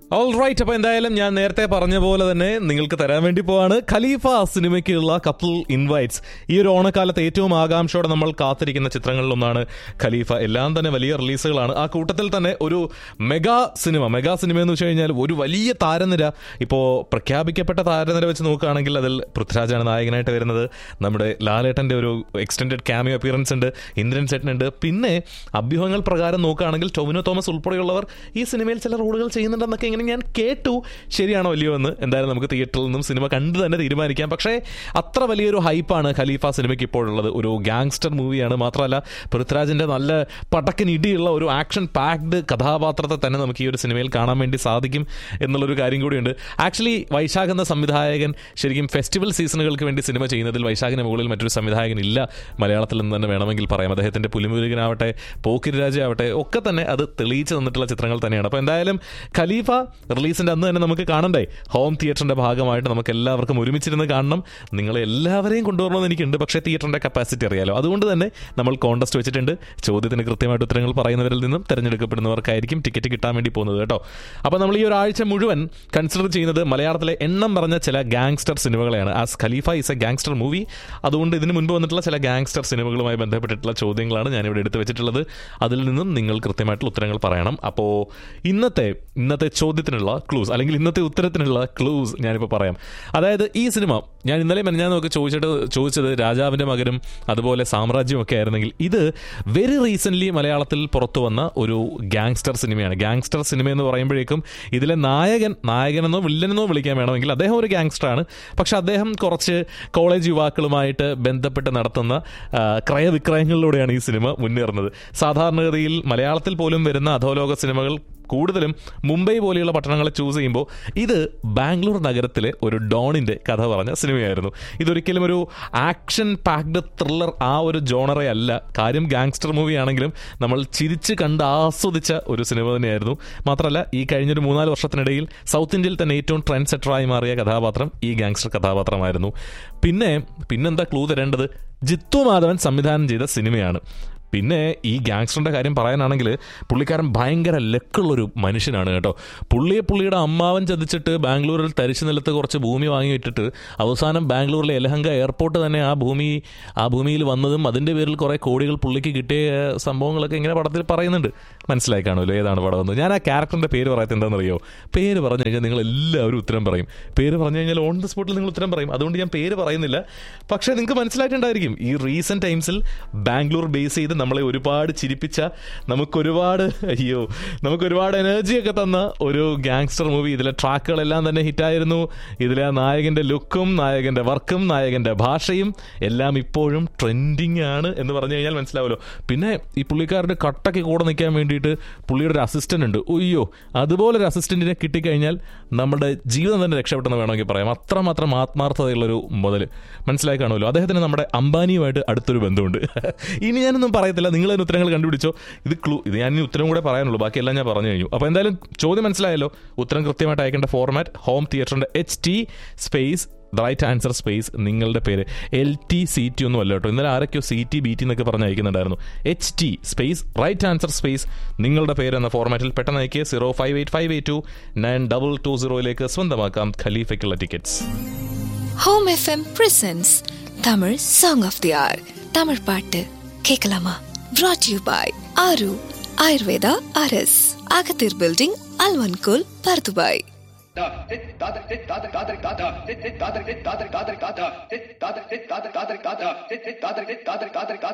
all right അപ്പൊ എന്തായാലും ഞാൻ നേരത്തെ പറഞ്ഞ പോലെ തന്നെ നിങ്ങൾക്ക് തരാൻ വേണ്ടി പോവാണ് ഖലീഫ സിനിമയ്ക്കുള്ള കപ്പിൾ ഇൻവൈറ്റ്സ് ഈ ഒരു ഓണക്കാലത്ത് ഏറ്റവും ആകാംക്ഷയോടെ നമ്മൾ കാത്തിരിക്കുന്ന ചിത്രങ്ങളിലൊന്നാണ് ഖലീഫ എല്ലാം തന്നെ വലിയ റിലീസുകളാണ് ആ കൂട്ടത്തിൽ തന്നെ ഒരു മെഗാ സിനിമ മെഗാ സിനിമ എന്ന് വെച്ച് കഴിഞ്ഞാൽ ഒരു വലിയ താരനിര ഇപ്പോൾ പ്രഖ്യാപിക്കപ്പെട്ട താരനിര വെച്ച് നോക്കുകയാണെങ്കിൽ അതിൽ പൃഥ്വിരാജാണ് നായകനായിട്ട് വരുന്നത് നമ്മുടെ ലാലേട്ടന്റെ ഒരു എക്സ്റ്റൻഡഡ് ക്യാമിയോ അപ്പിയറൻസ് ഉണ്ട് ഇന്ദ്രൻ സെറ്റിനുണ്ട് പിന്നെ അഭ്യൂഹങ്ങൾ പ്രകാരം നോക്കുകയാണെങ്കിൽ ടൊവിനോ തോമസ് ഉൾപ്പെടെയുള്ളവർ ഈ സിനിമയിൽ ചില റോളുകൾ ചെയ്യുന്നുണ്ടെന്നൊക്കെ ഇങ്ങനെ ഞാൻ കേട്ടു ശരിയാണോ അല്ലയോ എന്ന് എന്തായാലും നമുക്ക് തിയേറ്ററിൽ നിന്നും സിനിമ കണ്ടു തന്നെ തീരുമാനിക്കാം പക്ഷേ അത്ര വലിയൊരു ഹൈപ്പാണ് ഖലീഫ സിനിമയ്ക്ക് ഇപ്പോഴുള്ളത് ഒരു ഗാങ്സ്റ്റർ മൂവിയാണ് മാത്രമല്ല പൃഥ്വിരാജിന്റെ നല്ല പടക്കൻ ഇടിയുള്ള ഒരു ആക്ഷൻ പാക്ഡ് കഥാപാത്രത്തെ തന്നെ നമുക്ക് ഈ ഒരു സിനിമയിൽ കാണാൻ വേണ്ടി സാധിക്കും എന്നുള്ളൊരു കാര്യം കൂടിയുണ്ട് ആക്ച്വലി വൈശാഖ് എന്ന സംവിധായകൻ ശരിക്കും ഫെസ്റ്റിവൽ സീസണുകൾക്ക് വേണ്ടി സിനിമ ചെയ്യുന്നതിൽ വൈശാഖിന് മുകളിൽ മറ്റൊരു സംവിധായകൻ ഇല്ല മലയാളത്തിൽ നിന്ന് തന്നെ വേണമെങ്കിൽ പറയാം അദ്ദേഹത്തിന്റെ പുലിമുരുകനാവട്ടെ പോക്കിരിരാജ ആവട്ടെ ഒക്കെ തന്നെ അത് തെളിയിച്ചു തന്നിട്ടുള്ള ചിത്രങ്ങൾ തന്നെയാണ് അപ്പോൾ എന്തായാലും ഖലീഫ റിലീസിന്റെ അന്ന് തന്നെ നമുക്ക് കാണണ്ടേ ഹോം തിയേറ്ററിന്റെ ഭാഗമായിട്ട് നമുക്ക് എല്ലാവർക്കും ഒരുമിച്ചിരുന്ന് കാണണം നിങ്ങളെ എല്ലാവരെയും കൊണ്ടുവരണമെന്ന് എനിക്കുണ്ട് പക്ഷേ തിയേറ്ററിന്റെ കപ്പാസിറ്റി അറിയാലോ അതുകൊണ്ട് തന്നെ നമ്മൾ കോൺടസ്റ്റ് വെച്ചിട്ടുണ്ട് ചോദ്യത്തിന് കൃത്യമായിട്ട് ഉത്തരങ്ങൾ പറയുന്നവരിൽ നിന്നും തിരഞ്ഞെടുക്കപ്പെടുന്നവർക്കായിരിക്കും ടിക്കറ്റ് കിട്ടാൻ വേണ്ടി പോകുന്നത് കേട്ടോ അപ്പോൾ നമ്മൾ ഈ ഒരാഴ്ച മുഴുവൻ കൺസിഡർ ചെയ്യുന്നത് മലയാളത്തിലെ എണ്ണം പറഞ്ഞ ചില ഗാങ്സ്റ്റർ സിനിമകളെയാണ് as Khalifa is a gangster movie അതുകൊണ്ട് ഇതിന് മുൻപ് വന്നിട്ടുള്ള ചില ഗാങ്സ്റ്റർ സിനിമകളുമായി ബന്ധപ്പെട്ടിട്ടുള്ള ചോദ്യങ്ങളാണ് ഞാനിവിടെ എടുത്തു വെച്ചിട്ടുള്ളത് അതിൽ നിന്നും നിങ്ങൾ കൃത്യമായിട്ടുള്ള ഉത്തരങ്ങൾ പറയണം അപ്പോൾ ഇന്നത്തെ ഇന്നത്തെ ചോദ്യത്തിനുള്ള ക്ലൂസ് അല്ലെങ്കിൽ ഇന്നത്തെ ഉത്തരത്തിനുള്ള ക്ലൂസ് ഞാനിപ്പോൾ പറയാം അതായത് ഈ സിനിമ ഞാൻ ഇന്നലെ ഞാൻ നോക്കി ചോദിച്ചിട്ട് ചോദിച്ചത് രാജാവിൻ്റെ മകനും അതുപോലെ സാമ്രാജ്യം ഒക്കെ ആയിരുന്നെങ്കിൽ ഇത് വെരി റീസെൻ്റ്ലി മലയാളത്തിൽ പുറത്തു വന്ന ഒരു ഗാങ്സ്റ്റർ സിനിമയാണ് ഗാങ്സ്റ്റർ സിനിമ എന്ന് പറയുമ്പോഴേക്കും ഇതിലെ നായകൻ നായകനെന്നോ വില്ലനെന്നോ വിളിക്കാൻ വേണമെങ്കിൽ അദ്ദേഹം ഒരു ഗാങ്സ്റ്ററാണ് പക്ഷെ അദ്ദേഹം കുറച്ച് കോളേജ് യുവാക്കളുമായിട്ട് ബന്ധപ്പെട്ട് നടത്തുന്ന ആ, ക്രയവിക്രയങ്ങളിലൂടെയാണ് ഈ സിനിമ മുന്നേറുന്നത് സാധാരണഗതിയിൽ മലയാളത്തിൽ പോലും വരുന്ന അധോലോക സിനിമകൾ കൂടുതലും മുംബൈ പോലെയുള്ള പട്ടണങ്ങളെ ചൂസ് ചെയ്യുമ്പോൾ ഇത് ബാംഗ്ലൂർ നഗരത്തിലെ ഒരു ഡോണിന്റെ കഥ പറഞ്ഞ സിനിമയായിരുന്നു ഇതൊരിക്കലും ഒരു ആക്ഷൻ പാക്ഡ് ത്രില്ലർ ആ ഒരു ജോണറെ അല്ല കാര്യം ഗാങ്സ്റ്റർ മൂവി ആണെങ്കിലും നമ്മൾ ചിരിച്ച് കണ്ട് ആസ്വദിച്ച ഒരു സിനിമ തന്നെയായിരുന്നു മാത്രമല്ല ഈ കഴിഞ്ഞൊരു മൂന്നാല് വർഷത്തിനിടയിൽ സൗത്ത് ഇന്ത്യയിൽ തന്നെ ഏറ്റവും ട്രെൻഡ് സെറ്ററായി മാറിയ കഥാപാത്രം ഈ ഗാങ്സ്റ്റർ കഥാപാത്രമായിരുന്നു പിന്നെ പിന്നെന്താ ക്ലൂ തരേണ്ടത് ജിത്തു മാധവൻ സംവിധാനം ചെയ്ത സിനിമയാണ് പിന്നെ ഈ ഗാങ്സ്റ്ററിന്റെ കാര്യം പറയാനാണെങ്കിൽ പുള്ളിക്കാരൻ ഭയങ്കര ലക്കുള്ളൊരു മനുഷ്യനാണ് കേട്ടോ പുള്ളിയെ പുള്ളിയുടെ അമ്മാവൻ ചതിച്ചിട്ട് ബാംഗ്ലൂരിൽ തരിച്ചു നിലത്ത് കുറച്ച് ഭൂമി വാങ്ങി ഇട്ടിട്ട് അവസാനം ബാംഗ്ലൂരിലെ എലഹങ്ക എയർപോർട്ട് തന്നെ ആ ഭൂമി ആ ഭൂമിയിൽ വന്നതും അതിന്റെ പേരിൽ കുറെ കോടികൾ പുള്ളിക്ക് കിട്ടിയ സംഭവങ്ങളൊക്കെ ഇങ്ങനെ പടത്തിൽ പറയുന്നുണ്ട് മനസ്സിലായി കാണുമല്ലോ ഏതാണ് പടം എന്ന് ഞാൻ ആ ക്യാരക്ടറിന്റെ പേര് പറയാത്ത എന്താണെന്നറിയോ പേര് പറഞ്ഞു കഴിഞ്ഞാൽ നിങ്ങൾ എല്ലാവരും ഉത്തരം പറയും പേര് പറഞ്ഞു കഴിഞ്ഞാൽ ഓൺ ദ സ്പോട്ടിൽ നിങ്ങൾ ഉത്തരം പറയും അതുകൊണ്ട് ഞാൻ പേര് പറയുന്നില്ല പക്ഷേ നിങ്ങൾക്ക് മനസ്സിലായിട്ടുണ്ടായിരിക്കും ഈ റീസെന്റ് ടൈംസിൽ ബാംഗ്ലൂർ ബേസ് ചെയ്ത് നമ്മളെ ഒരുപാട് ചിരിപ്പിച്ച നമുക്കൊരുപാട് അയ്യോ നമുക്കൊരുപാട് എനർജിയൊക്കെ തന്ന ഒരു ഗാങ്സ്റ്റർ മൂവി ഇതിലെ ട്രാക്കുകളെല്ലാം തന്നെ ഹിറ്റായിരുന്നു ഇതിലെ ആ നായകന്റെ ലുക്കും നായകന്റെ വർക്കും നായകന്റെ ഭാഷയും എല്ലാം ഇപ്പോഴും ട്രെൻഡിങ് ആണ് എന്ന് പറഞ്ഞു കഴിഞ്ഞാൽ മനസ്സിലാവുമല്ലോ പിന്നെ ഈ പുള്ളിക്കാരുടെ കട്ടയ്ക്ക് കൂടെ നിൽക്കാൻ വേണ്ടിയിട്ട് പുള്ളിയുടെ ഒരു അസിസ്റ്റന്റ് ഉണ്ട് ഉയ്യോ അതുപോലെ ഒരു അസിസ്റ്റന്റിനെ കിട്ടിക്കഴിഞ്ഞാൽ നമ്മുടെ ജീവിതം തന്നെ രക്ഷപ്പെട്ടെന്ന് വേണമെങ്കിൽ പറയാം അത്രമാത്രം ആത്മാർത്ഥതയുള്ളൊരു മുതൽ മനസ്സിലായി കാണുമല്ലോ അദ്ദേഹത്തിന് നമ്മുടെ അംബാനിയുമായിട്ട് അടുത്തൊരു ബന്ധമുണ്ട് ഇനി ഞാനൊന്നും പറയത്തില്ല നിങ്ങൾ അതിന് ഉത്തരങ്ങൾ കണ്ടുപിടിച്ചോ ഇത് ക്ലൂ ഇത് ഞാൻ ഇനി ഉത്തരം കൂടെ പറയാനുള്ളൂ ബാക്കിയെല്ലാം ഞാൻ പറഞ്ഞു കഴിഞ്ഞു അപ്പോൾ എന്തായാലും ചോദ്യം മനസ്സിലായല്ലോ ഉത്തരം കൃത്യമായിട്ട് അയക്കേണ്ട ഫോർമാറ്റ് ഹോം തിയേറ്ററിന്റെ H T space right answer space നിങ്ങളുടെ പേര് എൽ ടി സി ടി ഒന്നും അല്ല കേട്ടോ ഇന്നലെ ആരൊക്കെയോ സി ടി ബി ടി എന്നൊക്കെ പറഞ്ഞ് അയക്കുന്നുണ്ടായിരുന്നു H T space right answer space നിങ്ങളുടെ പേര് എന്ന ഫോർമാറ്റിൽ പെട്ടെന്ന് അയക്കുക zero five eight five eight two nine double two സീറോയിലേക്ക് സ്വന്തമാക്കാം ഖലീഫയ്ക്കുള്ള tickets home FM presents Tamil song of the hour Tamil பாட்டு கேட்கலாமா brought யூ பாய் ஆரு ஆயுர்வேதா அரஸ் அகத்தீர் பில்டிங் அல்வன்கோல் பர்துபாய் காதல்